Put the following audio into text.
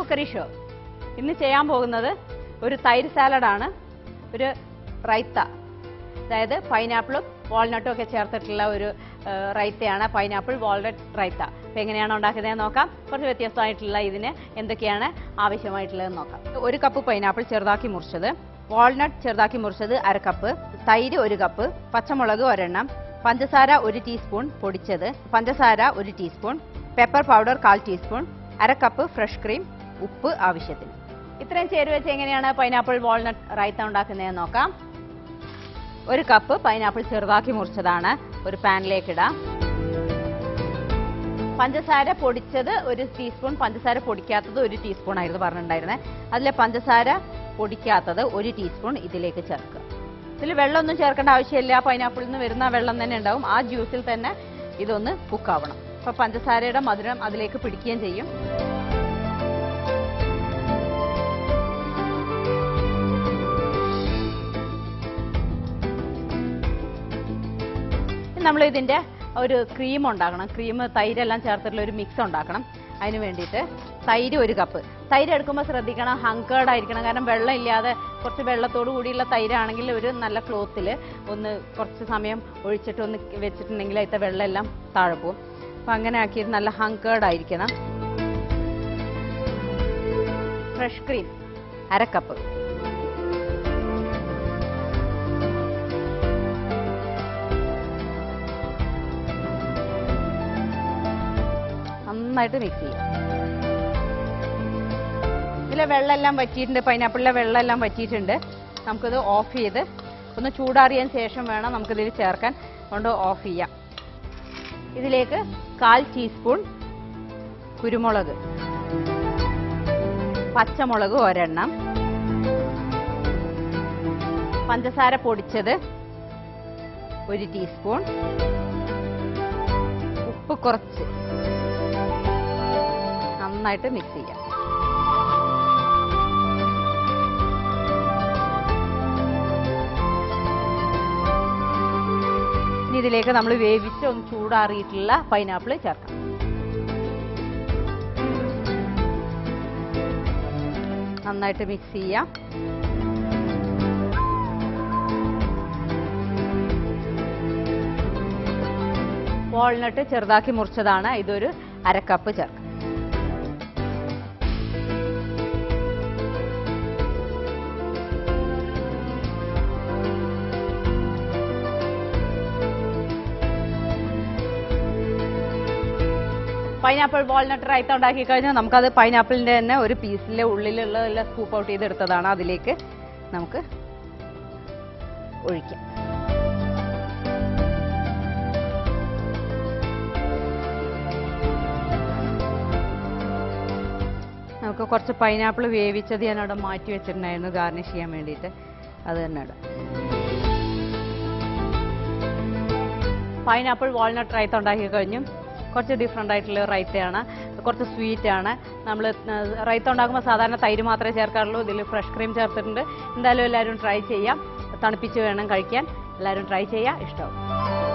cookery show ഇന്ന് ചെയ്യാൻ പോകുന്നത് ഒരു തൈര് സാലഡാണ് ഒരു റൈത്ത അതായത് പൈനാപ്പിളും വാൾനട്ടും ഒക്കെ ചേർത്തിട്ടുള്ള ഒരു ആ, റൈത്തയാണ് പൈനാപ്പിൾ വാൾനട്ട് റൈത്ത അപ്പോൾ എങ്ങനെയാണ് ഉണ്ടാക്കുന്നത് നോക്കാം കുറച്ച് വ്യത്യസ്തമായിട്ടുള്ള ഇതിന് എന്തൊക്കെയാണ് ആവശ്യമായിട്ടുള്ളതെന്ന് നോക്കാം ഒരു കപ്പ് പൈനാപ്പിൾ ചെറുതാക്കി മുറിച്ചത് വാൾനട്ട് ചെറുതാക്കി മുറിച്ചത് അര കപ്പ് തൈര് ഒരു കപ്പ് പച്ചമുളക് ഒരെണ്ണം പഞ്ചസാര ഒരു ടീസ്പൂൺ പൊടിച്ചത് പഞ്ചസാര ഒരു ടീസ്പൂൺ പെപ്പർ പൗഡർ കാൽ ടീസ്പൂൺ അര കപ്പ് ഫ്രഷ് ക്രീം ഉപ്പ് ആവശ്യത്തിന് ഇത്രയും ചേരുവ വെച്ച് എങ്ങനെയാണ് പൈനാപ്പിൾ വാൾനട്ട് റൈത്ത ഉണ്ടാക്കുന്നതെന്ന് നോക്കാം ഒരു കപ്പ് പൈനാപ്പിൾ ചെറുതാക്കി മുറിച്ചതാണ് ഒരു പാനിലേക്ക് ഇടാം പഞ്ചസാര പൊടിച്ചത് ഒരു ടീസ്പൂൺ പഞ്ചസാര പൊടിക്കാത്തത് ഒരു ടീസ്പൂൺ ആയിരുന്നു പറഞ്ഞിട്ടുണ്ടായിരുന്നത് അതിലെ പഞ്ചസാര പൊടിക്കാത്തത് ഒരു ടീസ്പൂൺ ഇതിലേക്ക് ചേർക്കുക ഇതിൽ വെള്ളമൊന്നും ചേർക്കേണ്ട ആവശ്യമില്ല പൈനാപ്പിളിൽ നിന്ന് വരുന്ന വെള്ളം തന്നെ ഉണ്ടാവും ആ ജ്യൂസിൽ തന്നെ ഇതൊന്ന് കുക്കാവണം അപ്പൊ പഞ്ചസാരയുടെ മധുരം അതിലേക്ക് പിടിക്കുകയും ചെയ്യും നമ്മൾ ഇതിന്റെ ഒരു ക്രീം ഉണ്ടാക്കണം ക്രീം തൈരെല്ലാം ചേർത്തിട്ടുള്ള ഒരു മിക്സ് ഉണ്ടാക്കണം അതിന് വേണ്ടിയിട്ട് തൈര് ഒരു കപ്പ് തൈര് എടുക്കുമ്പോൾ ശ്രദ്ധിക്കണം ഹങ്കേർഡ് ആയിരിക്കണം കാരണം വെള്ളം ഇല്ലാതെ കുറച്ച് വെള്ളത്തോട് കൂടിയുള്ള തൈരാണെങ്കിൽ ഒരു നല്ല ക്ലോത്തിൽ ഒന്ന് കുറച്ച് സമയം ഒഴിച്ചിട്ട് ഒന്ന് വെച്ചിട്ടുണ്ടെങ്കിൽ അതിത്തെ വെള്ളം എല്ലാം താഴെ പോകും അപ്പം അങ്ങനെ ആക്കിയിട്ട് നല്ല ഹങ്കേർഡ് ആയിരിക്കണം ഫ്രഷ് ക്രീം അര കപ്പ് നന്നായിട്ട് മിക്സ് ചെയ്യാം ഇതിലെ വെള്ളമെല്ലാം വറ്റിയിട്ടുണ്ട് പൈനാപ്പിളിലെ വെള്ളമെല്ലാം വറ്റിയിട്ടുണ്ട് നമുക്കിത് ഓഫ് ചെയ്ത് ഒന്ന് ചൂടാറിയതിന് ശേഷം വേണം നമുക്കിതിൽ ചേർക്കാൻ കൊണ്ട് ഓഫ് ചെയ്യാം ഇതിലേക്ക് കാൽ ടീസ്പൂൺ കുരുമുളക് പച്ചമുളക് ഒരെണ്ണം പഞ്ചസാര പൊടിച്ചത് ഒരു ടീസ്പൂൺ ഉപ്പ് കുറച്ച് നന്നായിട്ട് മിക്സ് ചെയ്യാം ഇനി ഇതിലേക്ക് നമ്മൾ വേവിച്ച് ഒന്ന് ചൂടാറിയിട്ടുള്ള പൈനാപ്പിൾ ചേർക്കാം നന്നായിട്ട് മിക്സ് ചെയ്യാം വാൾനട്ട് ചെറുതാക്കി മുറിച്ചതാണ് ഇതൊരു അര കപ്പ് ചേർക്കാം പൈനാപ്പിൾ വാൾനട്ട് റൈത്ത ഉണ്ടാക്കി കഴിഞ്ഞാൽ നമുക്കത് പൈനാപ്പിളിന്റെ തന്നെ ഒരു പീസിലെ ഉള്ളിലുള്ള എല്ലാം സ്കൂപ്പ് ഔട്ട് ചെയ്തെടുത്തതാണ് അതിലേക്ക് നമുക്ക് ഒഴിക്കാം നമുക്ക് കുറച്ച് പൈനാപ്പിൾ വേവിച്ചത് ഞാൻ അവിടെ മാറ്റി വെച്ചിട്ടുണ്ടായിരുന്നു ഗാർണിഷ് ചെയ്യാൻ വേണ്ടിയിട്ട് അത് തന്നെ ഇടാം പൈനാപ്പിൾ വാൾനട്ട് റൈത്ത ഉണ്ടാക്കി കഴിഞ്ഞു കുറച്ച് ഡിഫറെൻ്റ് ആയിട്ടുള്ള റൈത്തയാണ് കുറച്ച് സ്വീറ്റ് ആണ് നമ്മൾ റൈത്ത ഉണ്ടാക്കുമ്പോൾ സാധാരണ തൈര് മാത്രമേ ചേർക്കാറുള്ളൂ ഇതിൽ ഫ്രഷ് ക്രീം ചേർത്തിട്ടുണ്ട് എന്തായാലും എല്ലാവരും ട്രൈ ചെയ്യാം തണുപ്പിച്ച് വേണം കഴിക്കാൻ എല്ലാവരും ട്രൈ ചെയ്യാം ഇഷ്ടമാവും